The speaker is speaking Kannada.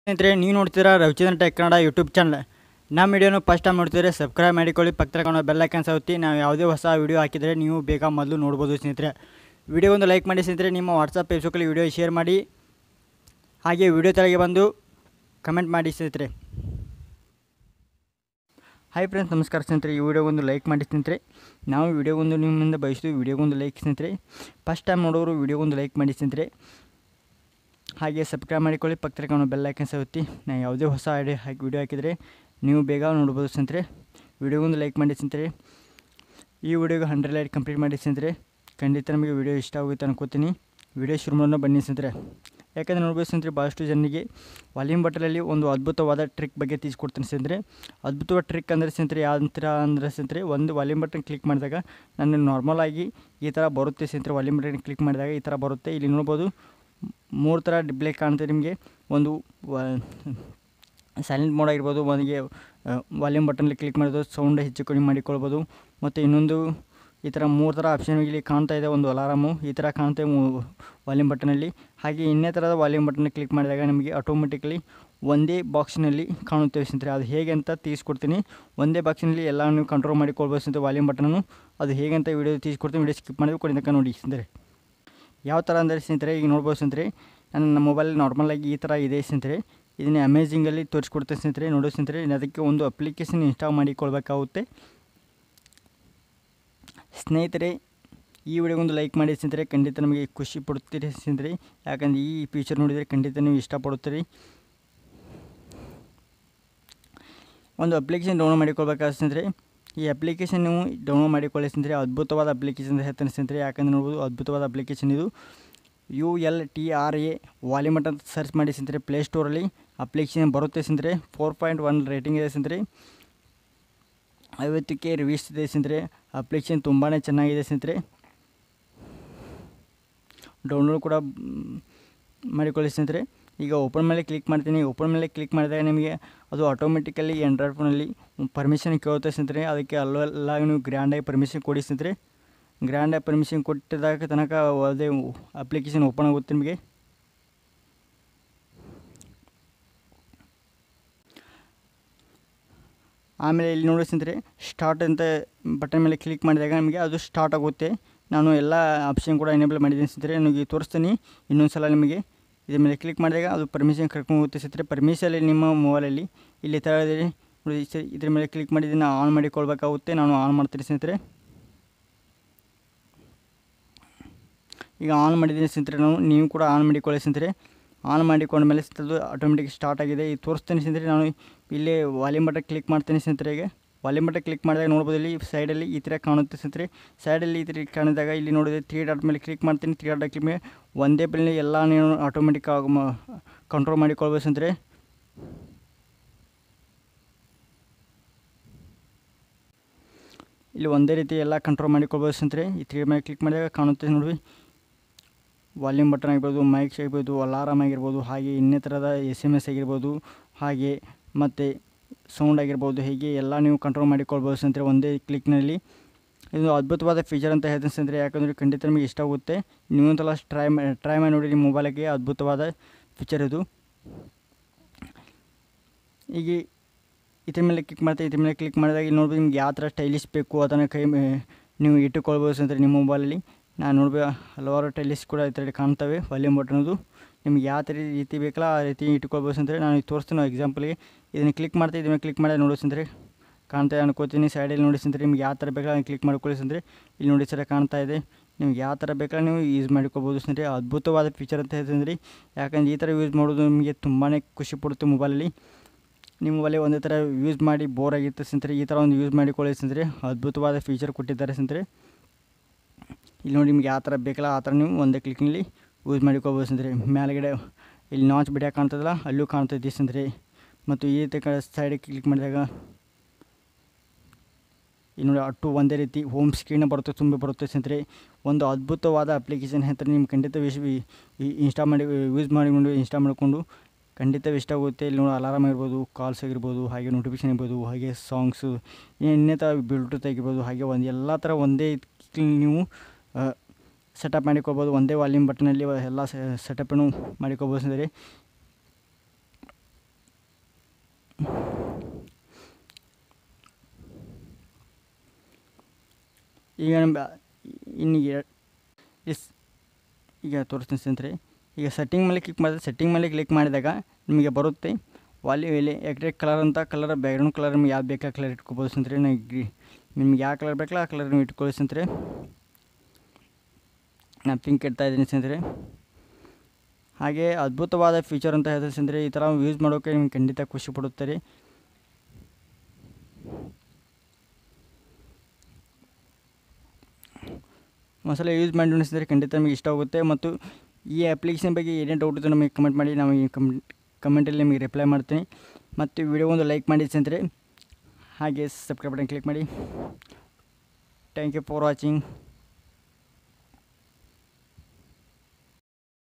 ಸ್ನೇಹಿತರೆ ನೀವು ನೋಡ್ತೀರಾ Ravichandra tech Kannada YouTube channel ನಮ್ಮ ವಿಡಿಯೋನು ಫಸ್ಟ್ ಟೈಮ್ ನೋಡ್ತಿದ್ರೆ ಸಬ್ಸ್ಕ್ರೈಬ್ ಮಾಡಿಕೊಳ್ಳಿ ಪಕ್ಕದ ಕಾಣೋ ಬೆಲ್ ಐಕನ್ ಸೌತಿ ನಾವು ಯಾವುದೇ ಹೊಸ ವಿಡಿಯೋ ಹಾಕಿದರೆ ನೀವು ಬೇಗ ಮೊದಲು ನೋಡ್ಬೋದು ಸ್ನೇಹಿತರೆ ವಿಡಿಯೋ ಒಂದು ಲೈಕ್ ಮಾಡಿ ಸ್ನೇಹಿತರೆ ನಿಮ್ಮ ವಾಟ್ಸಪ್ ಫೇಸ್ಬುಕ್ಕಲ್ಲಿ ವಿಡಿಯೋ ಶೇರ್ ಮಾಡಿ ಹಾಗೆ ವಿಡಿಯೋ ತೆಳಗೆ ಬಂದು ಕಮೆಂಟ್ ಮಾಡಿ ಸ್ನೇಹಿತರೆ ಹಾಯ್ ಫ್ರೆಂಡ್ಸ್ ನಮಸ್ಕಾರ ಸ್ನೇಹಿತರೆ ಈ ವಿಡಿಯೋ ಒಂದು ಲೈಕ್ ಮಾಡಿ ಸ್ನೇಹಿತರೆ ನಾವು ವಿಡಿಯೋ ಒಂದು ನಿಮ್ಮಿಂದ ಬಯಸ್ತೀವಿ ವಿಡಿಯೋಗೊಂದು ಲೈಕ್ ಸ್ನೇಹಿತರೆ ಫಸ್ಟ್ ಟೈಮ್ ನೋಡೋರು ವಿಡಿಯೋಗೊಂದು ಲೈಕ್ ಮಾಡಿ ಸ್ನೇಹಿತರೆ ಹಾಗೆ ಸಬ್ಸ್ಕ್ರೈಬ್ ಮಾಡಿಕೊಳ್ಳಿ ಪಕ್ಕದ ಕಾಣೋ ಬೆಲ್ ಐಕನ್ ಒತ್ತಿ ನಾನು ಯಾವುದೇ ಹೊಸ ಐಡಿಯಾ ಹಾಕಿ ವಿಡಿಯೋ ಹಾಕಿದರೆ ನೀವು ಬೇಗ ನೋಡ್ಬೋದು ಸ್ನೇಹಿತರೆ ವಿಡಿಯೋಗೊಂದು ಲೈಕ್ ಮಾಡಿ ಸ್ನೇಹಿತರೆ ಈ ವಿಡಿಯೋಗೆ ಹಂಡ್ರೆಡ್ ಲೈಟ್ ಕಂಪ್ಲೀಟ್ ಮಾಡಿ ಸ್ನೇಹಿತರೆ ಖಂಡಿತ ನಮಗೆ ವಿಡಿಯೋ ಇಷ್ಟ ಆಗುತ್ತೆ ಅನ್ಕೋತೀನಿ ವಿಡಿಯೋ ಶುರು ಮಾಡೋಣ ಬನ್ನಿ ಸ್ನೇಹಿತರೆ ಯಾಕಂದರೆ ನೋಡ್ಬೋದು ಸ್ನೇಹಿತರೆ ಭಾಳಷ್ಟು ಜನರಿಗೆ ವಾಲ್ಯೂಮ್ ಬಟನಲ್ಲಿ ಒಂದು ಅದ್ಭುತವಾದ ಟ್ರಿಕ್ ಬಗ್ಗೆ ತಿಳಿಸ್ಕೊಡ್ತೀನಿ ಸ್ನೇಹಿತರೆ ಅದ್ಭುತವಾದ ಟ್ರಿಕ್ ಅಂದರೆ ಸ್ನೇಹಿತರೆ ಯಾವ ಥರ ಅಂದರೆ ಸ್ನೇಹಿತರೆ ಒಂದು ವಾಲ್ಯೂಮ್ ಬಟನ್ ಕ್ಲಿಕ್ ಮಾಡಿದಾಗ ನಾನು ನಾರ್ಮಲ್ ಆಗಿ ಈ ಥರ ಬರುತ್ತೆ ಸ್ನೇಹಿತರೆ ವಾಲ್ಯೂಮ್ ಬಟನ್ ಕ್ಲಿಕ್ ಮಾಡಿದಾಗ ಈ ಥರ ಬರುತ್ತೆ ಇಲ್ಲಿ ನೋಡ್ಬೋದು ಮೂರು ಥರ ಡಿಸ್ಪ್ಲೇ ಕಾಣುತ್ತೆ ನಿಮಗೆ ಒಂದು ಸೈಲೆಂಟ್ ಮೋಡ್ ಆಗಿರ್ಬೋದು ಒಂದಿಗೆ ವಾಲ್ಯೂಮ್ ಬಟನಲ್ಲಿ ಕ್ಲಿಕ್ ಮಾಡೋದು ಸೌಂಡ್ ಹೆಚ್ಚು ಕಡಿಮೆ ಮಾಡಿಕೊಳ್ಬೋದು ಮತ್ತು ಇನ್ನೊಂದು ಈ ಥರ ಮೂರು ಥರ ಆಪ್ಷನ್ ಇಲ್ಲಿ ಕಾಣ್ತಾ ಇದೆ ಒಂದು ಅಲಾರಾಮು ಈ ಥರ ಕಾಣುತ್ತೆ ವಾಲ್ಯೂಮ್ ಬಟನಲ್ಲಿ ಹಾಗೆ ಇನ್ನೇ ಥರದ ವಾಲ್ಯೂಮ್ ಬಟನ್ ಕ್ಲಿಕ್ ಮಾಡಿದಾಗ ನಿಮಗೆ ಆಟೋಮೆಟಿಕಲಿ ಒಂದೇ ಬಾಕ್ಸ್ನಲ್ಲಿ ಕಾಣುತ್ತೇವೆ ಸ್ನೇಹಿತರೆ ಅದು ಹೇಗೆ ಅಂತ ತಿಳಿಸ್ಕೊಡ್ತೀನಿ ಒಂದೇ ಬಾಕ್ಸ್ನಲ್ಲಿ ಎಲ್ಲ ನೀವು ಕಂಟ್ರೋಲ್ ಮಾಡಿಕೊಳ್ಬೋದು ಸ್ನೇಹಿತರೆ ವಾಲ್ಯೂಮ್ ಬಟನನ್ನು ಅದು ಹೇಗೆ ಅಂತ ವಿಡಿಯೋ ತಿಳಿಸ್ಕೊಡ್ತೀನಿ ವಿಡಿಯೋ ಸ್ಕಿಪ್ ಮಾಡಿದ್ರೆ ಕೊಡಿ ನೋಡಿ ಸ್ನೇಹಿತರೆ ಯಾವ ಥರ ಅಂದರೆ ಸ್ನೇಹಿತರೆ ಈಗ ನೋಡ್ಬೋದು ಸ್ನೇಹಿತರೆ ನನ್ನ ಮೊಬೈಲ್ ನಾರ್ಮಲಾಗಿ ಈ ಥರ ಇದೆ ಸ್ನೇಹಿತರೆ ಇದನ್ನು ಅಮೇಝಿಂಗಲ್ಲಿ ತೋರಿಸ್ಕೊಡ್ತೇನೆ ಸ್ನೇಹಿತರೆ ನೋಡೋ ಸ್ನೇಹಿತರೆ ಅದಕ್ಕೆ ಒಂದು ಅಪ್ಲಿಕೇಶನ್ ಇನ್ಸ್ಟಾಲ್ ಮಾಡಿಕೊಳ್ಬೇಕಾಗುತ್ತೆ ಸ್ನೇಹಿತರೆ ಈ ವಿಡಿಯೋಗೊಂದು ಲೈಕ್ ಮಾಡಿ ಸ್ನೇಹಿತರೆ ಖಂಡಿತ ನಮಗೆ ಖುಷಿ ಪಡುತ್ತೀರಿ ಸ್ನೇಹಿತರೆ ಯಾಕಂದರೆ ಈ ಫೀಚರ್ ನೋಡಿದರೆ ಖಂಡಿತ ನೀವು ಇಷ್ಟಪಡುತ್ತೀರಿ ಒಂದು ಅಪ್ಲಿಕೇಶನ್ ಡೌನ್ಲೋಡ್ ಮಾಡಿಕೊಳ್ಬೇಕಾದ್ರೆ ಸ್ನೇಹಿತರೆ ಈ ಅಪ್ಲಿಕೇಶನ್ ನೀವು ಡೌನ್ಲೋಡ್ ಮಾಡಿಕೊಳ್ಳಿ ಸ್ನೇಹಿತರೆ ಅದ್ಭುತವಾದ ಅಪ್ಲಿಕೇಶನ್ ಹೇಳ್ತಾನೆ ಸ್ನೇಹಿತರೆ ಯಾಕಂದರೆ ನೋಡ್ಬೋದು ಅದ್ಭುತವಾದ ಅಪ್ಲಿಕೇಶನ್ ಇದು U L T R A ವಾಲಿಮಟ್ ಅಂತ ಸರ್ಚ್ ಮಾಡಿ ಸ್ನೇಹಿತರೆ ಪ್ಲೇಸ್ಟೋರಲ್ಲಿ ಅಪ್ಲಿಕೇಶನ್ ಬರುತ್ತೆ ಸ್ನೇಹಿತರೆ ಫೋರ್ ಪಾಯಿಂಟ್ ಒನ್ ರೇಟಿಂಗ್ ಇದೆ ಸ್ನೇಹಿತರೆ ಐವತ್ತಕ್ಕೆ ರಿವ್ಯೂಸ್ ಇದೆ ಸ್ನೇಹಿತರೆ ಅಪ್ಲಿಕೇಶನ್ ತುಂಬಾ ಚೆನ್ನಾಗಿದೆ ಸ್ನೇಹಿತರೆ ಡೌನ್ಲೋಡ್ ಕೂಡ ಮಾಡಿಕೊಳ್ಳಿ ಸ್ನೇಹಿತರೆ ಈಗ ಓಪನ್ ಮೇಲೆ ಕ್ಲಿಕ್ ಮಾಡ್ತೀನಿ ಓಪನ್ ಮೇಲೆ ಕ್ಲಿಕ್ ಮಾಡಿದಾಗ ನಿಮಗೆ ಅದು ಆಟೋಮೆಟಿಕಲಿ ಆಂಡ್ರಾಯ್ಡ್ ಫೋನಲ್ಲಿ ಪರ್ಮಿಷನ್ ಕೇಳುತ್ತೆ ಸ್ನೇಹಿತರೆ ಅದಕ್ಕೆ ಅಲ್ಲೆಲ್ಲ ನೀವು ಗ್ರ್ಯಾಂಡಾಗಿ ಪರ್ಮಿಷನ್ ಕೊಡಿ ಸ್ನೇಹಿತರೆ ಗ್ರ್ಯಾಂಡಾಗಿ ಪರ್ಮಿಷನ್ ಕೊಟ್ಟಿದಾಗ ತನಕ ಅದೇ ಅಪ್ಲಿಕೇಶನ್ ಓಪನ್ ಆಗುತ್ತೆ ನಿಮಗೆ ಆಮೇಲೆ ಇಲ್ಲಿ ನೋಡಿ ಸ್ನೇಹಿತರೆ ಸ್ಟಾರ್ಟ್ ಅಂತ ಬಟನ್ ಮೇಲೆ ಕ್ಲಿಕ್ ಮಾಡಿದಾಗ ನಿಮಗೆ ಅದು ಸ್ಟಾರ್ಟ್ ಆಗುತ್ತೆ ನಾನು ಎಲ್ಲ ಆಪ್ಷನ್ ಕೂಡ ಎನೇಬಲ್ ಮಾಡಿದ್ದೀನಿ ಸ್ನೇಹಿತರೆ ನನಗೆ ತೋರಿಸ್ತೀನಿ ಇನ್ನೊಂದು ಸಲ ನಿಮಗೆ ಇದ್ರ ಮೇಲೆ ಕ್ಲಿಕ್ ಮಾಡಿದಾಗ ಅದು ಪರ್ಮಿಷನ್ ಕರ್ಕೊಂಡು ಹೋಗುತ್ತೆ ಸ್ನೇಹಿತರೆ ಪರ್ಮಿಷನಲ್ಲಿ ನಿಮ್ಮ ಮೊಬೈಲಲ್ಲಿ ಇಲ್ಲಿ ತರದಲ್ಲಿ ನೋಡಿ ಇದ್ರ ಮೇಲೆ ಕ್ಲಿಕ್ ಮಾಡಿ ಇದನ್ನು ಆನ್ ಮಾಡಿಕೊಳ್ಬೇಕಾಗುತ್ತೆ ನಾನು ಆನ್ ಮಾಡ್ತೀನಿ ಸ್ನೇಹಿತರೆ ಈಗ ಆನ್ ಮಾಡಿದ್ದೀನಿ ಸ್ನೇಹಿತರೆ ನಾವು ನೀವು ಕೂಡ ಆನ್ ಮಾಡಿಕೊಳ್ಳಿ ಸ್ನೇಹಿತರೆ ಆನ್ ಮಾಡಿಕೊಂಡ ಮೇಲೆ ಅದು ಆಟೋಮೆಟಿಕ್ ಸ್ಟಾರ್ಟ್ ಆಗಿದೆ ಈಗ ತೋರಿಸ್ತೇನೆ ಸ್ನೇಹಿತರೆ ನಾನು ಇಲ್ಲೇ ವಾಲ್ಯೂಮ್ ಬಟನ್ ಕ್ಲಿಕ್ ಮಾಡ್ತೀನಿ ಸ್ನೇಹಿತರೆ ಈಗ ವಾಲ್ಯೂಮ್ ಬಟನ್ ಕ್ಲಿಕ್ ಮಾಡಿದಾಗ ನೋಡ್ಬೋದು ಇಲ್ಲಿ ಸೈಡಲ್ಲಿ ಈ ಥರ ಕಾಣುತ್ತೆ ಸ್ನೇಹಿತರೆ ಸೈಡಲ್ಲಿ ಈ ಥರ ಕಾಣಿದಾಗ ಇಲ್ಲಿ ನೋಡಿದ್ರೆ ತ್ರೀ ಡಾಟ್ ಮೇಲೆ ಕ್ಲಿಕ್ ಮಾಡ್ತೀನಿ ತ್ರೀ ಡಾಟ್ ಕ್ಲಿಕ್ ಮೇಲೆ ಒಂದೇ ಬೆಲೆ ಎಲ್ಲ ನೀವು ಆಟೋಮೆಟಿಕ್ ಆಗಿ ಕಂಟ್ರೋಲ್ ಮಾಡಿಕೊಳ್ಬೋದು ಸ್ನೇಹಿತರೆ ಇಲ್ಲಿ ಒಂದೇ ರೀತಿ ಎಲ್ಲ ಕಂಟ್ರೋಲ್ ಮಾಡಿಕೊಳ್ಬೋದು ಸ್ನೇಹಿತರೆ ಈ ತ್ರೀ ಮೇಲೆ ಕ್ಲಿಕ್ ಮಾಡಿದಾಗ ಕಾಣುತ್ತೆ ನೋಡಿ ವಾಲ್ಯೂಮ್ ಬಟನ್ ಆಗಿರ್ಬೋದು ಮೈಕ್ಸ್ ಆಗಿರ್ಬೋದು ಅಲಾರಾಮ್ ಆಗಿರ್ಬೋದು ಹಾಗೆ ಇನ್ನೇ ಥರದ ಎಸ್ ಎಮ್ ಎಸ್ ಆಗಿರ್ಬೋದು ಹಾಗೆ ಮತ್ತು ಸೌಂಡ್ ಆಗಿರ್ಬೋದು ಹೀಗೆ ಎಲ್ಲ ನೀವು ಕಂಟ್ರೋಲ್ ಮಾಡಿಕೊಳ್ಬೋದು ಸ್ನೇಹಿತರೆ ಒಂದೇ ಕ್ಲಿಕ್ನಲ್ಲಿ ಇದು ಅದ್ಭುತವಾದ ಫೀಚರ್ ಅಂತ ಹೇಳ್ತೀನಿ ಸ್ನೇಹಿತರೆ ಯಾಕಂದರೆ ಖಂಡಿತ ನಿಮಗೆ ಇಷ್ಟ ಆಗುತ್ತೆ ನೀವೊಂದಲ್ಲ ಟ್ರೈ ಟ್ರೈ ಮಾಡಿ ನೋಡಿ ನಿಮ್ಮ ಮೊಬೈಲಿಗೆ ಅದ್ಭುತವಾದ ಫೀಚರ್ ಇದು ಈಗ ಇದ್ರ ಮೇಲೆ ಕ್ಲಿಕ್ ಮಾಡ್ತಾ ಇದ್ರ ಮೇಲೆ ಕ್ಲಿಕ್ ಮಾಡಿದಾಗ ಇಲ್ಲಿ ನೋಡ್ಬೋದು ನಿಮ್ಗೆ ಯಾವ ಥರ ಸ್ಟೈಲಿಶ್ ಬೇಕು ಅದನ್ನು ಕೈ ನೀವು ಇಟ್ಟುಕೊಳ್ಬೋದು ಸ್ನೇಹಿತರೆ ನಿಮ್ಮ ಮೊಬೈಲಲ್ಲಿ ನಾನು ನೋಡ್ಬೇಕು ಹಲವಾರು ಟೈಲಿಸ್ ಕೂಡ ಈ ಥರ ಕಾಣ್ತವೆ ವಾಲ್ಯೂಮ್ ಬಟನದು ನಿಮ್ಗೆ ಯಾವ ಥರ ರೀತಿ ಬೇಕಲ್ಲ ಆ ರೀತಿ ಇಟ್ಕೊಳ್ಬೋದು ಸ್ನೇಹಿತರೆ ನಾನು ಈಗ ತೋರಿಸ್ತೀನಿ ಎಕ್ಸಾಂಪಲ್ಗೆ ಇದನ್ನು ಕ್ಲಿಕ್ ಮಾಡ್ತಾ ಇದ್ರ ಮೇಲೆ ಕ್ಲಿಕ್ ಮಾಡಿ ನೋಡಿ ಸ್ನೇಹಿತರೆ ಕಾಣ್ತಾ ಅನ್ಕೋತೀನಿ ಸೈಡಲ್ಲಿ ನೋಡಿ ಸ್ನೇಹಿತರೆ ನಿಮ್ಗೆ ಯಾವ ಥರ ಬೇಕಲ್ಲ ಅದನ್ನು ಕ್ಲಿಕ್ ಮಾಡ್ಕೊಳ್ಳಿ ಸ್ನೇಹಿತರೆ ಇಲ್ಲಿ ನೋಡಿ ಸರ ಕಾಣ್ತಾ ಇದೆ ನಿಮ್ಗೆ ಯಾವ ಥರ ಬೇಕಲ್ಲ ನೀವು ಯೂಸ್ ಮಾಡ್ಕೋಬೋದು ಸ್ನೇಹಿತರೆ ಅದ್ಭುತವಾದ ಫೀಚರ್ ಅಂತ ಹೇಳ್ತೀನಿ ಯಾಕಂದರೆ ಈ ಥರ ಯೂಸ್ ಮಾಡೋದು ನಿಮಗೆ ತುಂಬಾ ಖುಷಿ ಪಡುತ್ತೆ ಮೊಬೈಲಲ್ಲಿ ನಿಮ್ಮ ಮೊಬೈಲೇ ಒಂದೇ ಥರ ಯೂಸ್ ಮಾಡಿ ಬೋರ್ ಆಗಿರುತ್ತೆ ಸ್ನೇಹಿತರೆ ಈ ಥರ ಒಂದು ಯೂಸ್ ಮಾಡಿಕೊಳ್ಳಿ ಸ್ನೇಹಿತರೆ ಅದ್ಭುತವಾದ ಫೀಚರ್ ಕೊಟ್ಟಿದ್ದಾರೆ ಸ್ನೇಹಿತರೆ ಇಲ್ಲಿ ನೋಡಿ ನಿಮ್ಗೆ ಯಾವ ಥರ ಬೇಕಲ್ಲ ಆ ಥರ ನೀವು ಒಂದೇ ಕ್ಲಿಕ್ನಲ್ಲಿ ಯೂಸ್ ಮಾಡಿಕೊಳ್ಬೋದು ಸ್ನೇಹಿತರೆ ಮೇಲ್ಗಡೆ ಇಲ್ಲಿ ನಾಚ್ ಬಿಡಿಯೋ ಕಾಣ್ತದಲ್ಲ ಅಲ್ಲೂ ಕಾಣ್ತೈತಿ ಸ್ನೇಹಿತರೆ ಮತ್ತು ಈ ಕಡೆ ಸೈಡಿಗೆ ಕ್ಲಿಕ್ ಮಾಡಿದಾಗ ಇಲ್ಲಿ ನೋಡಿ ಅಟ್ಟು ಒಂದೇ ರೀತಿ ಹೋಮ್ ಸ್ಕ್ರೀನ್ ಬರುತ್ತೆ ತುಂಬ ಬರುತ್ತೆ ಸ್ನೇಹಿತರೆ ಒಂದು ಅದ್ಭುತವಾದ ಅಪ್ಲಿಕೇಶನ್ ಹೇಳ್ತಾರೆ ನಿಮ್ಮ ಖಂಡಿತ ವಿಶ್ ಇನ್ಸ್ಟಾ ಮಾಡಿ ಯೂಸ್ ಮಾಡಿಕೊಂಡು ಇನ್ಸ್ಟಾ ಮಾಡಿಕೊಂಡು ಖಂಡಿತ ಇಷ್ಟ ಆಗುತ್ತೆ ಇಲ್ಲಿ ನೋಡಿ ಅಲಾರಾಮ್ ಇರ್ಬೋದು ಕಾಲ್ಸ್ ಆಗಿರ್ಬೋದು ಹಾಗೆ ನೋಟಿಫಿಕೇಶನ್ ಇರ್ಬೋದು ಹಾಗೆ ಸಾಂಗ್ಸು ಇನ್ನೇ ಥರ ಬ್ಲೂಟೂತ್ ಆಗಿರ್ಬೋದು ಹಾಗೆ ಒಂದು ಎಲ್ಲ ಥರ ಒಂದೇ ನೀವು ಸೆಟಪ್ ಮಾಡಿಕೊಳ್ಬೋದು ಒಂದೇ ವಾಲ್ಯೂಮ್ ಬಟನಲ್ಲಿ ಎಲ್ಲ ಸೆಟಪನ್ನು ಮಾಡಿಕೊಳ್ಬೋದು ಅಂದರೆ ಈಗ ನಮ್ಮ ಇನ್ನು ಎ- ಇಸ್ ಈಗ ತೋರಿಸ್ತೀನಿ ಸ್ನೇಹಿತರೆ ಈಗ ಸೆಟ್ಟಿಂಗ್ ಮೇಲೆ ಕ್ಲಿಕ್ ಮಾಡಿದ್ರೆ ಸೆಟ್ಟಿಂಗ್ ಮೇಲೆ ಕ್ಲಿಕ್ ಮಾಡಿದಾಗ ನಿಮಗೆ ಬರುತ್ತೆ ವಾಲಿ ಎಲೆ ಎಕ್ರೆಕ್ ಕಲರ್ ಅಂತ ಕಲರ್ ಬ್ಯಾಕ್ಗ್ರೌಂಡ್ ಕಲರ್ ನಿಮ್ಗೆ ಯಾವ್ದು ಬೇಕಾ ಕಲರ್ ಇಟ್ಕೋಬೋದು ಸ್ನೇಹಿತರೆ ನಾ ಗ್ರೀ ನಿಮ್ಗೆ ಯಾವ ಕಲರ್ ಬೇಕಲ್ಲ ಆ ಕಲರ್ ನೀವು ಇಟ್ಕೊಳ್ಳಿ ಸ್ನೇಹಿತರೆ ನಾನು ಪಿಂಕ್ ಇಡ್ತಾ ಇದ್ದೀನಿ ಸ್ನೇಹಿತರೆ ಹಾಗೆ ಅದ್ಭುತವಾದ ಫೀಚರ್ ಅಂತ ಹೇಳ್ತಾರೆ ಸ್ನೇಹಿತರೆ ಈ ಥರ ಯೂಸ್ ಮಾಡೋಕ್ಕೆ ನಿಮ್ಗೆ ಖಂಡಿತ ಖುಷಿ ಪಡುತ್ತಾರೆ ಒಂದ್ಸಲ ಯೂಸ್ ಮಾಡಿ ನೋಡಿ ಸ್ನೇಹಿತರೆ ಖಂಡಿತ ನಿಮಗೆ ಇಷ್ಟ ಆಗುತ್ತೆ ಮತ್ತು ಈ ಅಪ್ಲಿಕೇಶನ್ ಬಗ್ಗೆ ಏನೇ ಡೌಟ್ ಇದ್ದರೂ ನಮಗೆ ಕಮೆಂಟ್ ಮಾಡಿ ನಾವು ಈ ಕಮ್ ಕಮೆಂಟಲ್ಲಿ ನಿಮಗೆ ರಿಪ್ಲೈ ಮಾಡ್ತೀನಿ ಮತ್ತು ವಿಡಿಯೋ ಒಂದು ಲೈಕ್ ಮಾಡಿ ಸ್ನೇಹಿತರೆ ಹಾಗೆ ಸಬ್ಸ್ಕ್ರೈಬ್ ಬಟನ್ ಕ್ಲಿಕ್ ಮಾಡಿ ಥ್ಯಾಂಕ್ ಯು ಫಾರ್ ವಾಚಿಂಗ್